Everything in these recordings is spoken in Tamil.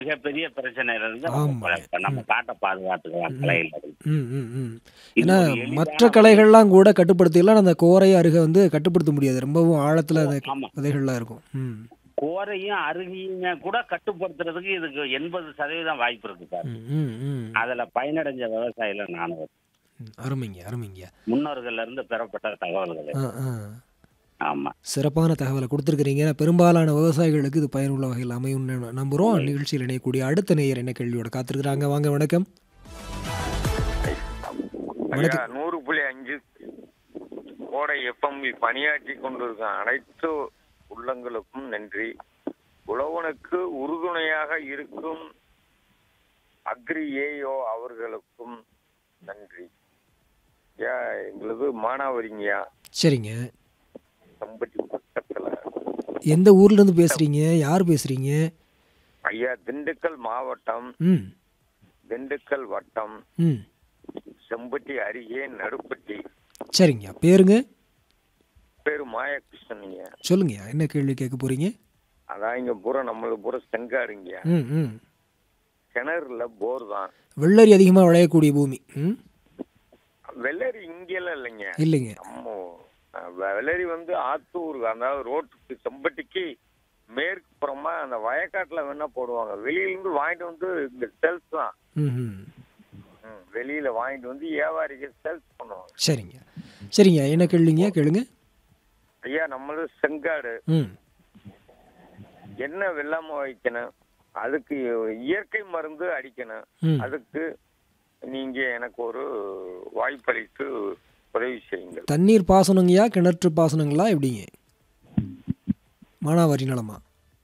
மிகப்பெரிய பிரச்சனை இருந்து ஆமா. இப்ப நம்ம காட்டை பாதுகாத்துக்கலாம் கலையில இருந்து. ம் ம் ம் இது ஏன்னா ஒரு எளிதான மற்ற கலைகள்லாம் கூட கட்டுப்படுத்திடலாம் அந்த கோரை அருகை வந்து கட்டுப்படுத்த முடியாது ரொம்பவும் ஆழத்தில் அந்த ஆமா விதைகள்லாம் இருக்கும் ம் கோரையும் அருகியுமே கூட கட்டுப்படுத்துறதுக்கு இதுக்கு எண்பது சதவீதம் வாய்ப்பு இருக்கு சார் ம், ம் ம் அதுல பயனடைஞ்ச விவசாயில நானும் ஒரு ம், அருமைங்க அருமைங்க முன்னோர்கள்ல இருந்து பெறப்பட்ட தகவல்கள் ஆ ஆ ஆமா சிறப்பான தகவலை கொடுத்துருக்கிறீங்க பெரும்பாலான விவசாயிகளுக்கு இது பயனுள்ள வகையில் அமையும்னு நம்புகிறோம் நிகழ்ச்சியில் இணையக்கூடிய அடுத்த நேயர் என்ன கேள்வியோட காத்திருக்கிறாங்க வாங்க வணக்கம் ஐயா நூறு புள்ளி அஞ்சு கோடை எஃப்எம்மில் பணியாற்றி கொண்டிருக்கும் அனைத்து உள்ளங்களுக்கும் நன்றி உழவனுக்கு உறுதுணையாக இருக்கும் அக்ரி ஏஓ அவர்களுக்கும் நன்றி ஐயா எங்களது மானாவரிங்கய்யா சரிங்க சம்பட்டி பக்கத்துல எந்த ஊர்லேருந்து பேசுகிறீங்க யார் பேசுகிறீங்க ஐயா திண்டுக்கல் மாவட்டம் ம் திண்டுக்கல் வட்டம் ம் செம்பட்டி அருகே நடுப்பட்டி சரிங்க பேருங்க பேரு மாயகிருஷ்ணனுங்க சொல்லுங்கய்யா என்ன கேள்வி கேட்க போகிறீங்க அதான் இங்க பூரா நம்மளுக்கு பூரா செங்காடுங்க ம் ம் கிணறுல போர் தான் வெள்ளரி அதிகமாக விளையக்கூடிய பூமி ம் வெள்ளரி இங்கெல்லாம் இல்லைங்க இல்லைங்க நம்ம அஹ், வெள்ளரி வந்து ஆத்தூர் அதாவது ரோட்டுக்கு செம்பட்டிக்கு மேற்கு புறமா அந்த வயக்காட்டுல வேணா போடுவாங்க வெளியில இருந்து வாங்கிட்டு வந்து இங்க சேல்ஸ் தான் ம் ம் ம், வெளியில வாங்கிட்டு வந்து வியாபாரிக்கு சேல்ஸ் பண்ணுவாங்க சரிங்க சரிங்க என்ன கேள்விங்க கேளுங்க ஐயா நம்மளது செங்காடு ம் என்ன வெள்ளாம வைக்கணும் அதுக்கு இயற்கை மருந்து அடிக்கணும் ம் அதுக்கு நீங்க எனக்கு ஒரு வாய்ப்பளித்து உதவி செய்யுங்கள் தண்ணீர் பாசனங்கய்யா கிணற்று பாசனங்களா எப்படிங்க மானாவாரி நிலமா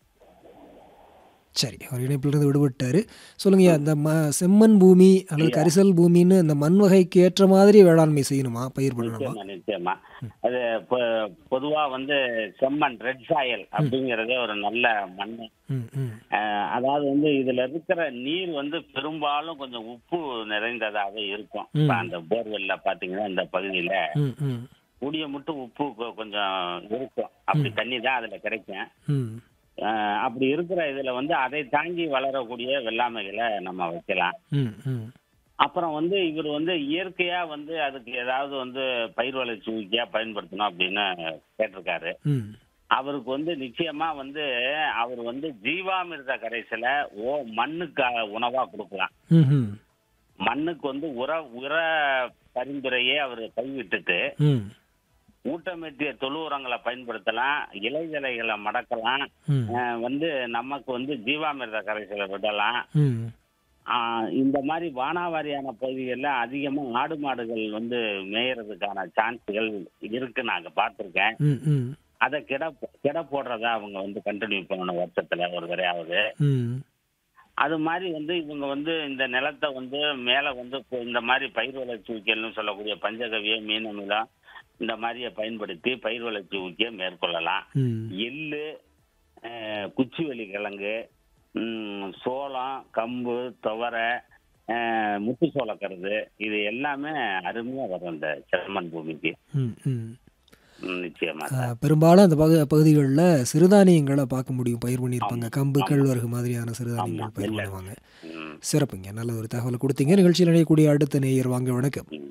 சரி அவர் இணைப்பிலிருந்து விடுபட்டாரு சொல்லுங்கய்யா இந்த ம செம்மண் பூமி அல்லது கரிசல் பூமின்னு இந்த மண் வகைக்கு ஏற்ற மாதிரி வேளாண்மை செய்யணுமா பயிர் பண்ணணுமா நிச்சயமா நிச்சயமா அது பொ- பொதுவா வந்து செம்மண் ரெட் சாயல் அப்படிங்கறதே ஒரு நல்ல மண் ம் ம் அஹ், அதாவது வந்து இதுல இருக்கிற நீர் வந்து பெரும்பாலும் கொஞ்சம் உப்பு நிறைந்ததாவே இருக்கும் இப்ப அந்த போர்வெல்ல பாத்தீங்கன்னா இந்த பகுதியில ம் ம் கூடிய மட்டும் உப்பு கொ- கொஞ்சம் இருக்கும் அப்படி தண்ணி தான் அதுல கிடைக்கும் ம் அஹ், அப்படி இருக்கிற இதுல வந்து அதை தாங்கி வளரக்கூடிய வெள்ளாமைகளை நம்ம வைக்கலாம் ம் ம் அப்புறம் வந்து இவர் வந்து இயற்கையா வந்து அதுக்கு ஏதாவது வந்து பயிர் வளர்ச்சி ஊக்கியா பயன்படுத்தணும் அப்படின்னு கேட்டிருக்காரு ம் அவருக்கு வந்து நிச்சயமா வந்து அவர் வந்து ஜீவாமிர்த கரைசலை ஓ மண்ணுக்கு அஹ், உணவா கொடுக்கலாம் ம் ம் மண்ணுக்கு வந்து உர உர பரிந்துரையே அவர் கைவிட்டுட்டு ம் ஊட்டமேற்றிய தொழு உரங்களை பயன்படுத்தலாம் இலைதலைகளை மடக்கலாம் ம் அஹ், வந்து நமக்கு வந்து ஜீவாமிர்த கரைசலை விடலாம் ம் ஆஹ் இந்த மாதிரி வானாவாரியான பகுதிகளில் அதிகமாக ஆடு மாடுகள் வந்து மேயறதுக்கான சான்ஸுகள் இருக்கு நாங்க பார்த்துருக்கேன் ம் ம் அதை கிட கிட போடுறதா அவங்க வந்து கண்டினியூ பண்ணணும் வருஷத்துல ஒரு தடையாவது ம் அது மாதிரி வந்து இவங்க வந்து இந்த நிலத்தை வந்து மேலே வந்து இப்போ இந்த மாதிரி பயிர் வளர்ச்சி ஊக்கியல்னு சொல்லக்கூடிய பஞ்சகவிய மீனமிலம் இந்த மாதிரியை பயன்படுத்தி பயிர் வளர்ச்சி ஊக்கிய மேற்கொள்ளலாம் ம் எள்ளு அஹ், குச்சிவெளி கிழங்கு ம், சோளம் கம்பு துவரை அஹ், முத்து சோளக்கருது இது எல்லாமே அருமையா வரும் இந்த செம்மண் பூமிக்கு ம் ம் ம், நிச்சயமா ஆ, பெரும்பாலும் அந்த பகு பகுதிகளில் சிறுதானியங்களை பார்க்க முடியும் பயிர் பண்ணியிருப்பாங்க ஆமா, கம்பு ஆமா. கேழ்வரகு மாதிரியான சிறுதானியங்கள் ஆமா, பயிர் இல்ல. பண்ணுவாங்க ம், சிறப்புங்க நல்ல ஒரு தகவலை கொடுத்தீங்க நிகழ்ச்சியில் இணையக்கூடிய அடுத்த நேயர் வாங்க வணக்கம் ம்.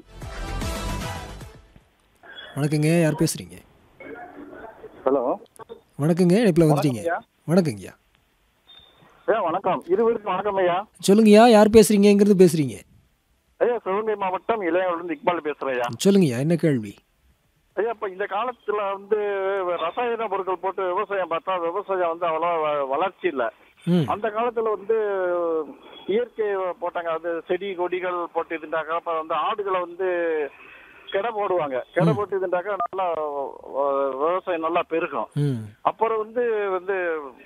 வணக்கங்க யார் பேசுறீங்க ஹலோ வணக்கங்க இணைப்பில் வந்துட்டீங்க ஐயா. வணக்கங்கய்யா ஐயா வணக்கம் இருவருக்கும் வணக்கம் ஐயா சொல்லுங்கய்யா யார் பேசுறீங்கங்கிறது பேசுறீங்க ஐயா சிவகங்கை மாவட்டம் இளையாவிலிருந்து இக்பால் பேசுறேன் ஐயா சொல்லுங்கய்யா என்ன கேள்வி ஐயா இப்ப இந்த காலத்துல வந்து ரசாயன பொருட்கள் போட்டு விவசாயம் பார்த்தா விவசாயம் வந்து அவ்வளோ வளர்ச்சி இல்ல ம் அந்த காலத்துல வந்து இயற்கை போட்டாங்க அது செடி கொடிகள் போட்டு இருந்தாக்க அப்ப வந்து ஆடுகளை வந்து கெடை போடுவாங்க கெடை போட்டு இருந்தாக்கா நல்லா அஹ், விவசாயம் நல்லா பெருகும் ம் அப்புறம் வந்து வந்து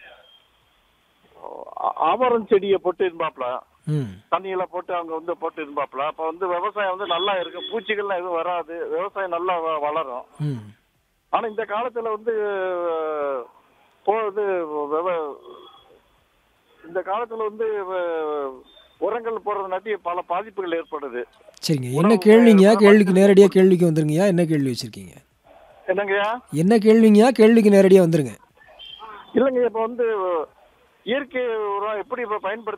ஆ- ஆவாரம் செடியை போட்டு இருந்தாப்ல ம் தண்ணியில போட்டு அவங்க வந்து போட்டு இருந்தாப்ல அப்ப வந்து விவசாயம் வந்து நல்லா இருக்கு பூச்சிகள்லாம் எதுவும் வராது விவசாயம் நல்லா வ- வளரும் ம் ஆனா இந்த காலத்துல வந்து அஹ், போகுது விவ- இந்த காலத்துல வந்து வ- உரங்கள் போடுறதுனாட்டி பல பாதிப்புகள் ஏற்படுது சரிங்க என்ன கேள்விங்கய்யா கேள்விக்கு நேரடியாக கேள்விக்கு வந்துருங்கய்யா என்ன கேள்வி வச்சுருக்கீங்க என்னங்கய்யா என்ன கேள்விங்கய்யா கேள்விக்கு நேரடியாக வந்துருங்க இல்லைங்க இப்ப வந்து இயற்கை உரம் எப்படி இப்ப பயன்படுத்த